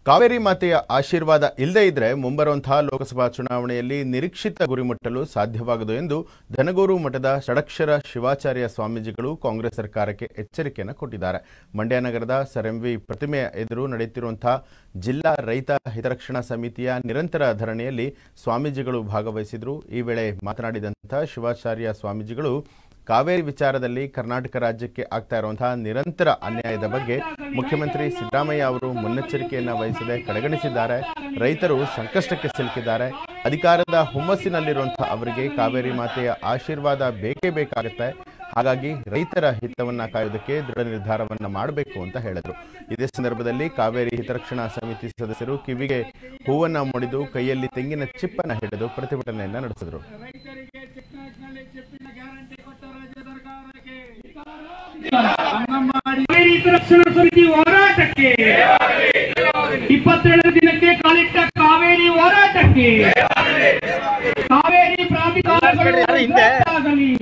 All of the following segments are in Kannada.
ಕಾವೇರಿ ಮಾತೆಯ ಆಶೀರ್ವಾದ ಇಲ್ಲದೇ ಇದ್ರೆ ಮುಂಬರುವಂತಹ ಲೋಕಸಭಾ ಚುನಾವಣೆಯಲ್ಲಿ ನಿರೀಕ್ಷಿತ ಗುರಿ ಮುಟ್ಟಲು ಸಾಧ್ಯವಾಗದು ಎಂದು ಧನಗೂರು ಮಠದ ಷಡಕ್ಷರ ಶಿವಾಚಾರ್ಯ ಸ್ವಾಮೀಜಿಗಳು ಕಾಂಗ್ರೆಸ್ ಸರ್ಕಾರಕ್ಕೆ ಎಚ್ಚರಿಕೆಯನ್ನು ಕೊಟ್ಟಿದ್ದಾರೆ ಮಂಡ್ಯ ನಗರದ ಸರ್ ಎಂವಿ ಪ್ರತಿಮೆಯ ಎದುರು ನಡೆಯುತ್ತಿರುವಂತಹ ಜಿಲ್ಲಾ ರೈತ ಹಿತರಕ್ಷಣಾ ಸಮಿತಿಯ ನಿರಂತರ ಧರಣಿಯಲ್ಲಿ ಸ್ವಾಮೀಜಿಗಳು ಭಾಗವಹಿಸಿದರು ಈ ವೇಳೆ ಮಾತನಾಡಿದಂತಹ ಶಿವಾಚಾರ್ಯ ಸ್ವಾಮೀಜಿಗಳು ಕಾವೇರಿ ವಿಚಾರದಲ್ಲಿ ಕರ್ನಾಟಕ ರಾಜ್ಯಕ್ಕೆ ಆಗ್ತಾ ಇರುವಂತಹ ನಿರಂತರ ಅನ್ಯಾಯದ ಬಗ್ಗೆ ಮುಖ್ಯಮಂತ್ರಿ ಸಿದ್ದರಾಮಯ್ಯ ಅವರು ಮುನ್ನೆಚ್ಚರಿಕೆಯನ್ನು ವಹಿಸದೆ ಕಡೆಗಣಿಸಿದ್ದಾರೆ ರೈತರು ಸಂಕಷ್ಟಕ್ಕೆ ಸಿಲುಕಿದ್ದಾರೆ ಅಧಿಕಾರದ ಹುಮ್ಮಸ್ಸಿನಲ್ಲಿರುವಂತಹ ಅವರಿಗೆ ಕಾವೇರಿ ಮಾತೆಯ ಆಶೀರ್ವಾದ ಬೇಕೇ ಬೇಕಾಗುತ್ತೆ ಹಾಗಾಗಿ ರೈತರ ಹಿತವನ್ನ ಕಾಯೋದಕ್ಕೆ ದೃಢ ನಿರ್ಧಾರವನ್ನ ಮಾಡಬೇಕು ಅಂತ ಹೇಳಿದರು ಇದೇ ಸಂದರ್ಭದಲ್ಲಿ ಕಾವೇರಿ ಹಿತರಕ್ಷಣಾ ಸಮಿತಿ ಸದಸ್ಯರು ಕಿವಿಗೆ ಹೂವನ್ನ ಮುಡಿದು ಕೈಯಲ್ಲಿ ತೆಂಗಿನ ಚಿಪ್ಪನ್ನ ಹಿಡಿದು ಪ್ರತಿಭಟನೆಯನ್ನ ನಡೆಸಿದರು ರೈತರಿಗೆ ಚಿಕ್ಕನಾಗ್ನಲ್ಲಿ ಚಿಪ್ಪಿನ ಗ್ಯಾರಂಟಿ ಕೊಟ್ಟ ರಾಜ್ಯ ಸರ್ಕಾರಕ್ಕೆ ಅಂಗನವಾಡಿ ರೈತ ರಕ್ಷಣಾ ಸಮಿತಿ ಹೋರಾಟಕ್ಕೆ ಇಪ್ಪತ್ತೇಳನೇ ದಿನಕ್ಕೆ ಕಾಲಿಟ್ಟ ಕಾವೇರಿ ಹೋರಾಟಕ್ಕೆ ಕಾವೇರಿ ಪ್ರಾಧಿಕಾರಗಳು ರದ್ದಾಗಲಿ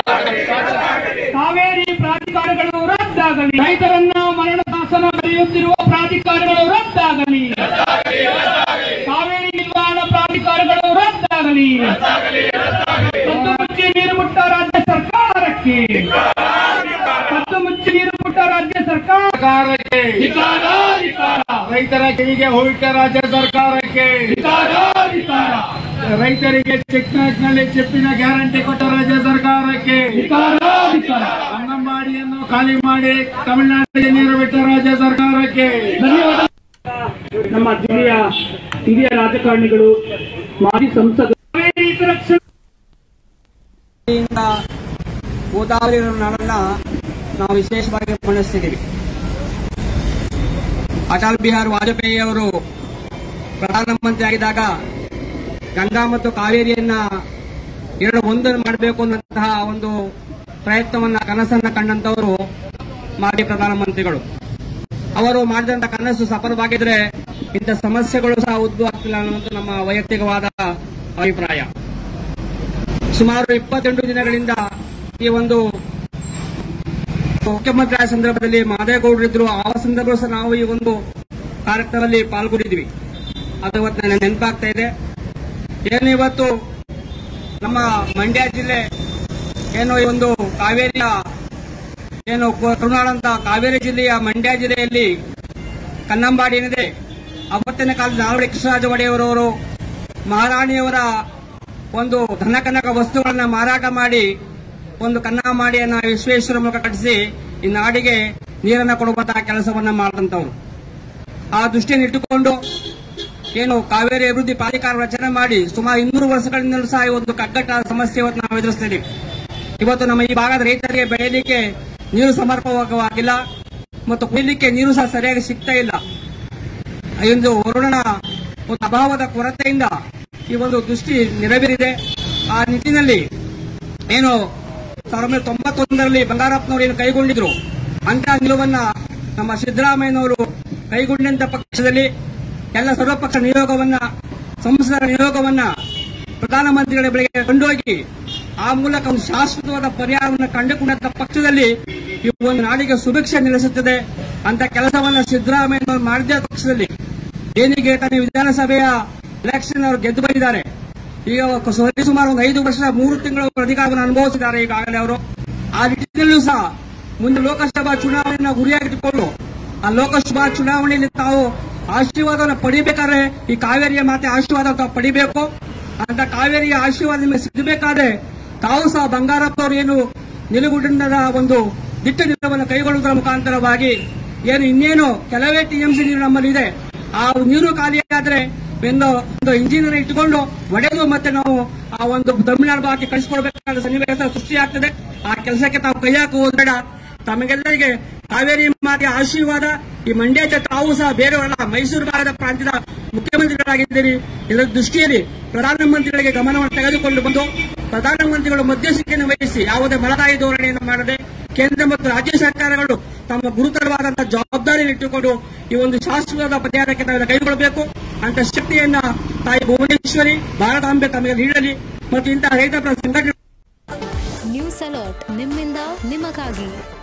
ಕಾವೇರಿ ಪ್ರಾಧಿಕಾರಗಳು ರದ್ದಾಗಲಿ ರೈತರನ್ನ ಮರಣ ಶಾಸನ ಬರೆಯುತ್ತಿರುವ ಪ್ರಾಧಿಕಾರಗಳು ರದ್ದಾಗಲಿ ಕಾವೇರಿ ನಿರ್ವಹಣಾ ಪ್ರಾಧಿಕಾರಗಳು ರದ್ದಾಗಲಿ ಕದ್ದು ಮುಚ್ಚಿ ನೀರು ಮುಟ್ಟ ರಾಜ್ಯ ಸರ್ಕಾರಕ್ಕೆ ಕದ್ದು ಮುಚ್ಚಿ ನೀರು ಮುಟ್ಟ ರಾಜ್ಯ ಸರ್ಕಾರಕ್ಕೆ ಧಿಕ್ಕಾರ, ಧಿಕ್ಕಾರ. ರೈತರ ಕಿವಿಗೆ ಹೋಗಿಟ್ಟ ರಾಜ್ಯ ಸರ್ಕಾರಕ್ಕೆ ಧಿಕ್ಕಾರ, ಧಿಕ್ಕಾರ. ರೈತರಿಗೆ ಚೆಕ್ನಲ್ಲಿ ಚಿಪ್ಪಿನ ಗ್ಯಾರಂಟಿ ಕೊಟ್ಟ ರಾಜ್ಯ ಸರ್ಕಾರಕ್ಕೆ ಅಂಗನವಾಡಿಯನ್ನು ಖಾಲಿ ಮಾಡಿ ತಮಿಳುನಾಡಿಗೆ ನೀರು ಬಿಟ್ಟ ರಾಜ್ಯ ಸರ್ಕಾರಕ್ಕೆ ಧನ್ಯವಾದ ನಮ್ಮ ಜಿಲ್ಲೆಯ ಹಿರಿಯ ರಾಜಕಾರಣಿಗಳು ಮಾಜಿ ಸಂಸದರು ಕಾವೇರಿ ರಕ್ಷಣಾ ಇಂದ ಗೋದಾವರಿ ನಾಡನ್ನ ನಾವು ವಿಶೇಷವಾಗಿ ಗಮನಿಸ್ತಿದ್ದೀವಿ ಅಟಲ್ ಬಿಹಾರಿ ವಾಜಪೇಯಿ ಅವರು ಪ್ರಧಾನಮಂತ್ರಿ ಆಗಿದ್ದಾಗ ಗಂಗಾ ಮತ್ತು ಕಾವೇರಿಯನ್ನ ಎರಡು ಒಂದು ಮಾಡಬೇಕು ಅನ್ನಂತಹ ಒಂದು ಪ್ರಯತ್ನವನ್ನ ಕನಸನ್ನ ಕಂಡಂತವರು ಮಾಜಿ ಪ್ರಧಾನಮಂತ್ರಿಗಳು ಅವರು ಮಾಡಿದಂತ ಕನಸು ಸಫಲವಾಗಿದ್ರೆ ಇಂಥ ಸಮಸ್ಯೆಗಳು ಸಹ ಉದ್ಭವ ಆಗ್ತಿಲ್ಲ ಅನ್ನೋದು ನಮ್ಮ ವೈಯಕ್ತಿಕವಾದ ಅಭಿಪ್ರಾಯ ಸುಮಾರು ಇಪ್ಪತ್ತೆಂಟು ದಿನಗಳಿಂದ ಈ ಒಂದು ಮುಖ್ಯಮಂತ್ರಿ ಆದ ಸಂದರ್ಭದಲ್ಲಿ ಮಾದೇಗೌಡರಿದ್ರು ಆ ಸಂದರ್ಭ ಸಹ ನಾವು ಈ ಒಂದು ಕಾರ್ಯಕ್ರಮದಲ್ಲಿ ಪಾಲ್ಗೊಂಡಿದ್ವಿ ಅದು ಇವತ್ತು ನನಗೆ ನೆನಪಾಗ್ತಾ ಇದೆ ಏನು ಇವತ್ತು ನಮ್ಮ ಮಂಡ್ಯ ಜಿಲ್ಲೆ ಏನು ಈ ಒಂದು ಕಾವೇರಿಯ ಏನು ಕರುನಾಡಂತ ಕಾವೇರಿ ಜಿಲ್ಲೆಯ ಮಂಡ್ಯ ಜಿಲ್ಲೆಯಲ್ಲಿ ಕನ್ನಂಬಾಡಿ ಏನಿದೆ ಅವತ್ತಿನ ಕಾಲದ ನಾಲ್ವಡಿ ಕೃಷ್ಣರಾಜ ಒಡೆಯವರವರು ಮಹಾರಾಣಿಯವರ ಒಂದು ಧನಕನಕ ವಸ್ತುಗಳನ್ನ ಮಾರಾಟ ಮಾಡಿ ಒಂದು ಕನ್ನಂಬಾಡಿಯನ್ನ ವಿಶ್ವೇಶ್ವರ ಮೂಲಕ ಕಟ್ಟಿಸಿ ಈ ನಾಡಿಗೆ ನೀರನ್ನ ಕೊಡುವಂತಹ ಕೆಲಸವನ್ನ ಮಾಡಿದಂತವ್ರು ಆ ದೃಷ್ಟಿಯನ್ನು ಇಟ್ಟುಕೊಂಡು ಏನು ಕಾವೇರಿ ಅಭಿವೃದ್ಧಿ ಪ್ರಾಧಿಕಾರ ರಚನೆ ಮಾಡಿ ಸುಮಾರು ಇನ್ನೂರು ವರ್ಷಗಳಿಂದಲೂ ಸಹ ಈ ಒಂದು ಕಗ್ಗಟ್ಟಾದ ಸಮಸ್ಯೆ ಇವತ್ತು ನಾವು ಎದುರಿಸ್ತಿದ್ದೀವಿ ಇವತ್ತು ನಮ್ಮ ಈ ಭಾಗದ ರೈತರಿಗೆ ಬೆಳೆಯಲಿಕ್ಕೆ ನೀರು ಸಮರ್ಪಕವಾಗಿಲ್ಲ ಮತ್ತು ಕುಡಿಯಲಿಕ್ಕೆ ನೀರು ಸಹ ಸರಿಯಾಗಿ ಸಿಗ್ತಾ ಇಲ್ಲ ಈ ಒಂದು ವರುಣನ ಒಂದು ಅಭಾವದ ಕೊರತೆಯಿಂದ ಈ ಒಂದು ದೃಷ್ಟಿ ನೆರವೇರಿದೆ ಆ ನಿಟ್ಟಿನಲ್ಲಿ ಏನು ಸಾವಿರದ ಒಂಬೈನೂರ ತೊಂಬತ್ತೊಂದರಲ್ಲಿ ಬಂಗಾರಪ್ಪನವರು ಏನು ಕೈಗೊಂಡಿದ್ರು ಅಂತ ನಿಲುವನ್ನ ನಮ್ಮ ಸಿದ್ದರಾಮಯ್ಯನವರು ಕೈಗೊಂಡಂತ ಪಕ್ಷದಲ್ಲಿ ಎಲ್ಲ ಸರ್ವಪಕ್ಷ ನಿಯೋಗವನ್ನ ಸಂಸದರ ನಿಯೋಗವನ್ನ ಪ್ರಧಾನಮಂತ್ರಿಗಳ ಬಳಿಗೆ ಕೊಂಡೋಗಿ ಆ ಮೂಲಕ ಒಂದು ಶಾಶ್ವತವಾದ ಪರಿಹಾರವನ್ನು ಕಂಡುಕೊಂಡಂತ ಪಕ್ಷದಲ್ಲಿ ಈ ಒಂದು ನಾಡಿಗೆ ಸುಭಿಕ್ಷೆ ನೆಲೆಸುತ್ತದೆ ಅಂತ ಕೆಲಸವನ್ನ ಸಿದ್ದರಾಮಯ್ಯನವರು ಮಾಡಿದ ಪಕ್ಷದಲ್ಲಿ ಏನಿಗೆ ತಾನೇ ವಿಧಾನಸಭೆಯ ಎಲೆಕ್ಷನ್ ಅವರು ಗೆದ್ದು ಬಂದಿದ್ದಾರೆ ಈಗ ಸರಿ ಸುಮಾರು ಒಂದು ಐದು ವರ್ಷ ಮೂರು ತಿಂಗಳು ಅಧಿಕಾರವನ್ನು ಅನುಭವಿಸಿದ್ದಾರೆ ಈಗಾಗಲೇ ಅವರು ಆ ನಿಟ್ಟಿನಲ್ಲೂ ಸಹ ಮುಂದೆ ಲೋಕಸಭಾ ಚುನಾವಣೆಯನ್ನು ಗುರಿಯಾಗಿಟ್ಟುಕೊಂಡು ಆ ಲೋಕಸಭಾ ಚುನಾವಣೆಯಲ್ಲಿ ತಾವು ಆಶೀರ್ವಾದವನ್ನು ಪಡಿಬೇಕಾದ್ರೆ ಈ ಕಾವೇರಿಯ ಮಾತೆ ಆಶೀರ್ವಾದ ತಾವು ಪಡಿಬೇಕು ಅಂತ ಕಾವೇರಿಯ ಆಶೀರ್ವಾದ ನಿಮಗೆ ಸಿಗಬೇಕಾದ್ರೆ ತಾವು ಸಹ ಬಂಗಾರಪ್ಪ ಅವರು ಏನು ನಿಲುಗುಡ್ಡದ ಒಂದು ದಿಟ್ಟ ನಿಲುವನ್ನು ಕೈಗೊಳ್ಳುವುದರ ಮುಖಾಂತರವಾಗಿ ಏನು ಇನ್ನೇನು ಕೆಲವೇ ಟಿಎಂಸಿ ನೀರು ನಮ್ಮಲ್ಲಿ ಇದೆ ಆ ನೀರು ಖಾಲಿಯಾದ್ರೆ ಒಂದು ಒಂದು ಇಂಜಿನಿಯರ್ ಇಟ್ಟುಕೊಂಡು ಒಡೆದು ಮತ್ತೆ ನಾವು ಆ ಒಂದು ತಮಿಳುನಾಡು ಭಾಗಕ್ಕೆ ಕಳಿಸಿಕೊಡ್ಬೇಕಾದ ಸನ್ನಿವೇಶ ಸೃಷ್ಟಿಯಾಗ್ತದೆ ಆ ಕೆಲಸಕ್ಕೆ ತಾವು ಕೈ ಹಾಕುವುದು ಬೇಡ ತಮಗೆಲ್ಲರಿಗೆ ಕಾವೇರಿ ಮಾತೆಯ ಆಶೀರ್ವಾದ ಈ ಮಂಡ್ಯ ಜೊತೆ ತಾವು ಸಹ ಬೇರೆಯವರಲ್ಲ ಮೈಸೂರು ಭಾಗದ ಪ್ರಾಂತ್ಯದ ಮುಖ್ಯಮಂತ್ರಿಗಳಾಗಿದ್ದೀರಿ ಇದರ ದೃಷ್ಟಿಯಲ್ಲಿ ಪ್ರಧಾನಮಂತ್ರಿಗಳಿಗೆ ಗಮನವನ್ನು ತೆಗೆದುಕೊಂಡು ಬಂದು ಪ್ರಧಾನಮಂತ್ರಿಗಳು ಮಧ್ಯಸ್ಥಿಕೆಯನ್ನು ವಹಿಸಿ ಯಾವುದೇ ಮಲತಾಯಿ ಧೋರಣೆಯನ್ನು ಮಾಡದೆ ಕೇಂದ್ರ ಮತ್ತು ರಾಜ್ಯ ಸರ್ಕಾರಗಳು ತಮ್ಮ ಗುರುತರವಾದಂತಹ ಜವಾಬ್ದಾರಿಯನ್ನು ಇಟ್ಟುಕೊಂಡು ಈ ಒಂದು ಶಾಶ್ವತ ಪರಿಹಾರಕ್ಕೆ ತಾವೆಲ್ಲ ಕೈಗೊಳ್ಳಬೇಕು ಅಂತ ಶಕ್ತಿಯನ್ನ ತಾಯಿ ಭುವನೇಶ್ವರಿ ಭಾರತಾಂಬೆ ತಮಗೆ ನೀಡಲಿ ಮತ್ತು ಇಂತಹ ರೈತ ಪರ ಸಂಘಟನೆ ನ್ಯೂಸ್ ಅಲರ್ಟ್ ನಿಮ್ಮಿಂದ ನಿಮಗಾಗಿ